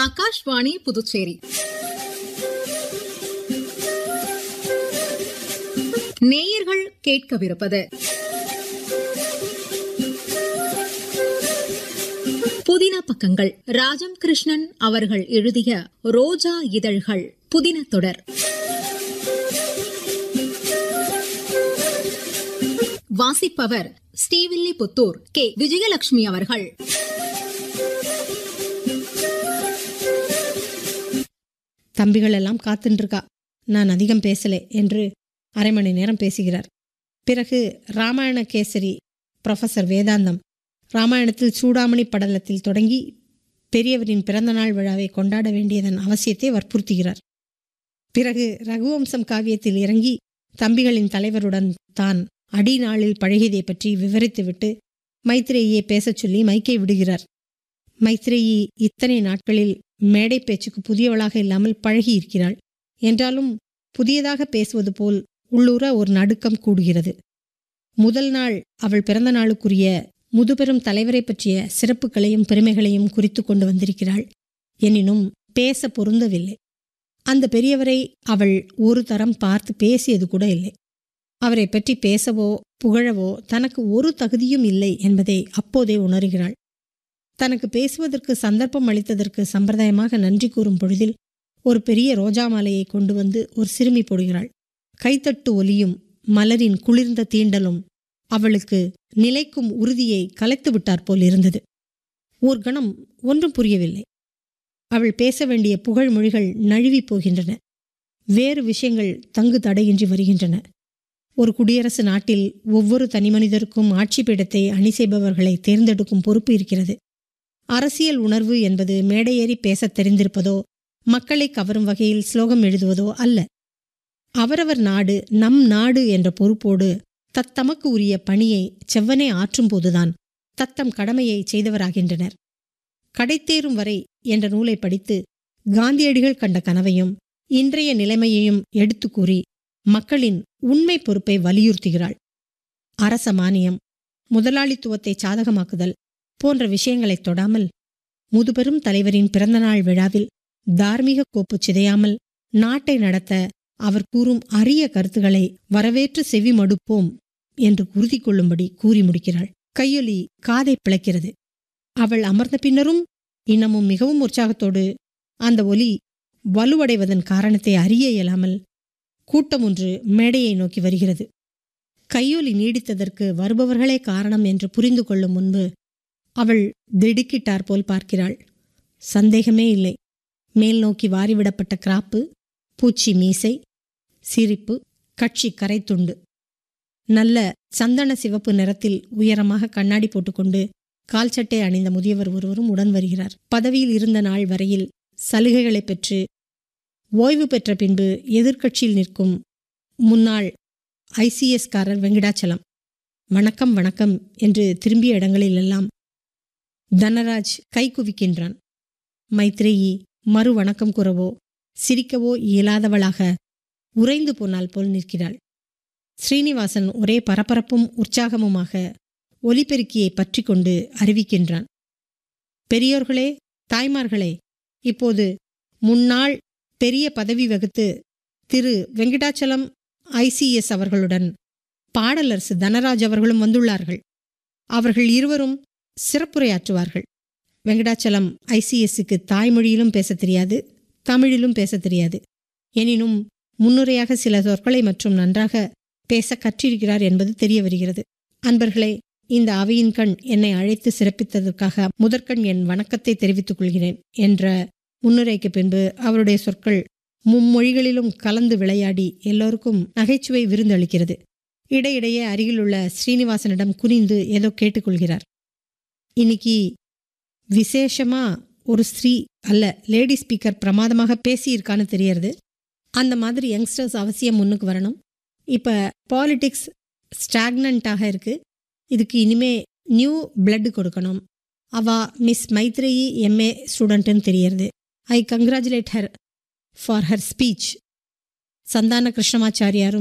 ஆகாஷ்வாணி புதுச்சேரி நேயர்கள் கேட்கவிருப்பது புதின பக்கங்கள் ராஜம் கிருஷ்ணன் அவர்கள் எழுதிய ரோஜா இதழ்கள் புதின தொடர் வாசிப்பவர் ஸ்ரீவில்லிபுத்தூர் கே விஜயலட்சுமி அவர்கள் தம்பிகள் எல்லாம் காத்துருக்கா நான் அதிகம் பேசலே என்று அரை மணி நேரம் பேசுகிறார் பிறகு ராமாயண கேசரி ப்ரொஃபசர் வேதாந்தம் ராமாயணத்தில் சூடாமணி படலத்தில் தொடங்கி பெரியவரின் பிறந்தநாள் விழாவை கொண்டாட வேண்டியதன் அவசியத்தை வற்புறுத்துகிறார் பிறகு ரகுவம்சம் காவியத்தில் இறங்கி தம்பிகளின் தலைவருடன் தான் அடி நாளில் பழகியதை பற்றி விவரித்துவிட்டு மைத்ரேயை பேசச் சொல்லி மைக்கை விடுகிறார் மைத்ரேயி இத்தனை நாட்களில் மேடை பேச்சுக்கு புதியவளாக இல்லாமல் பழகி இருக்கிறாள் என்றாலும் புதியதாக பேசுவது போல் உள்ளூர ஒரு நடுக்கம் கூடுகிறது முதல் நாள் அவள் பிறந்த நாளுக்குரிய முதுபெரும் தலைவரை பற்றிய சிறப்புகளையும் பெருமைகளையும் குறித்து கொண்டு வந்திருக்கிறாள் எனினும் பேச பொருந்தவில்லை அந்த பெரியவரை அவள் ஒரு தரம் பார்த்து பேசியது கூட இல்லை அவரை பற்றி பேசவோ புகழவோ தனக்கு ஒரு தகுதியும் இல்லை என்பதை அப்போதே உணர்கிறாள் தனக்கு பேசுவதற்கு சந்தர்ப்பம் அளித்ததற்கு சம்பிரதாயமாக நன்றி கூறும் பொழுதில் ஒரு பெரிய ரோஜா மாலையை கொண்டு வந்து ஒரு சிறுமி போடுகிறாள் கைத்தட்டு ஒலியும் மலரின் குளிர்ந்த தீண்டலும் அவளுக்கு நிலைக்கும் உறுதியை கலைத்து விட்டாற் போல் இருந்தது ஒரு கணம் ஒன்றும் புரியவில்லை அவள் பேச வேண்டிய புகழ் மொழிகள் நழுவி போகின்றன வேறு விஷயங்கள் தங்கு தடையின்றி வருகின்றன ஒரு குடியரசு நாட்டில் ஒவ்வொரு தனிமனிதருக்கும் ஆட்சி பீடத்தை அணி செய்பவர்களை தேர்ந்தெடுக்கும் பொறுப்பு இருக்கிறது அரசியல் உணர்வு என்பது மேடையேறி பேசத் தெரிந்திருப்பதோ மக்களை கவரும் வகையில் ஸ்லோகம் எழுதுவதோ அல்ல அவரவர் நாடு நம் நாடு என்ற பொறுப்போடு தத்தமக்கு உரிய பணியை செவ்வனே ஆற்றும்போதுதான் தத்தம் கடமையை செய்தவராகின்றனர் கடைத்தேறும் வரை என்ற நூலை படித்து காந்தியடிகள் கண்ட கனவையும் இன்றைய நிலைமையையும் எடுத்து கூறி மக்களின் உண்மை பொறுப்பை வலியுறுத்துகிறாள் அரச மானியம் முதலாளித்துவத்தை சாதகமாக்குதல் போன்ற விஷயங்களைத் தொடாமல் முதுபெரும் தலைவரின் பிறந்தநாள் விழாவில் தார்மீக கோப்பு சிதையாமல் நாட்டை நடத்த அவர் கூறும் அரிய கருத்துக்களை வரவேற்று செவி மடுப்போம் என்று உறுதி கொள்ளும்படி கூறி முடிக்கிறாள் கையொலி காதை பிளக்கிறது அவள் அமர்ந்த பின்னரும் இன்னமும் மிகவும் உற்சாகத்தோடு அந்த ஒலி வலுவடைவதன் காரணத்தை அறிய இயலாமல் கூட்டம் ஒன்று மேடையை நோக்கி வருகிறது கையொலி நீடித்ததற்கு வருபவர்களே காரணம் என்று புரிந்து கொள்ளும் முன்பு அவள் திடுக்கிட்டார் போல் பார்க்கிறாள் சந்தேகமே இல்லை மேல் நோக்கி வாரிவிடப்பட்ட கிராப்பு பூச்சி மீசை சிரிப்பு கட்சி கரைத்துண்டு நல்ல சந்தன சிவப்பு நிறத்தில் உயரமாக கண்ணாடி போட்டுக்கொண்டு கால் சட்டை அணிந்த முதியவர் ஒருவரும் உடன் வருகிறார் பதவியில் இருந்த நாள் வரையில் சலுகைகளை பெற்று ஓய்வு பெற்ற பின்பு எதிர்க்கட்சியில் நிற்கும் முன்னாள் ஐசிஎஸ்காரர் வெங்கடாச்சலம் வணக்கம் வணக்கம் என்று திரும்பிய இடங்களிலெல்லாம் தனராஜ் கை குவிக்கின்றான் மைத்ரேயி மறு வணக்கம் கூறவோ சிரிக்கவோ இயலாதவளாக உறைந்து போனால் போல் நிற்கிறாள் ஸ்ரீனிவாசன் ஒரே பரபரப்பும் உற்சாகமுமாக ஒலிபெருக்கியை பற்றி கொண்டு அறிவிக்கின்றான் பெரியோர்களே தாய்மார்களே இப்போது முன்னாள் பெரிய பதவி வகுத்து திரு வெங்கடாச்சலம் ஐசிஎஸ் அவர்களுடன் பாடலரசு தனராஜ் அவர்களும் வந்துள்ளார்கள் அவர்கள் இருவரும் சிறப்புரையாற்றுவார்கள் வெங்கடாச்சலம் ஐசிஎஸ்க்கு தாய்மொழியிலும் பேசத் தெரியாது தமிழிலும் பேசத் தெரியாது எனினும் முன்னுரையாக சில சொற்களை மற்றும் நன்றாக பேச கற்றிருக்கிறார் என்பது தெரிய வருகிறது அன்பர்களே இந்த அவையின் கண் என்னை அழைத்து சிறப்பித்ததற்காக முதற்கண் என் வணக்கத்தை தெரிவித்துக் கொள்கிறேன் என்ற முன்னுரைக்கு பின்பு அவருடைய சொற்கள் மும்மொழிகளிலும் கலந்து விளையாடி எல்லோருக்கும் நகைச்சுவை விருந்தளிக்கிறது இடையிடையே அருகிலுள்ள ஸ்ரீனிவாசனிடம் குனிந்து ஏதோ கேட்டுக்கொள்கிறார் இன்னைக்கு விசேஷமா ஒரு ஸ்ரீ அல்ல லேடி ஸ்பீக்கர் பிரமாதமாக பேசியிருக்கான்னு தெரியறது அந்த மாதிரி யங்ஸ்டர்ஸ் அவசியம் முன்னுக்கு வரணும் இப்போ பாலிடிக்ஸ் ஸ்டாக்னண்ட்டாக இருக்குது இதுக்கு இனிமே நியூ பிளட் கொடுக்கணும் அவ மிஸ் மைத்ரேயி எம்ஏ ஸ்டூடெண்ட்டுன்னு தெரியறது I congratulate her for her speech Santhana கிருஷ்ணமாச்சாரியாரும்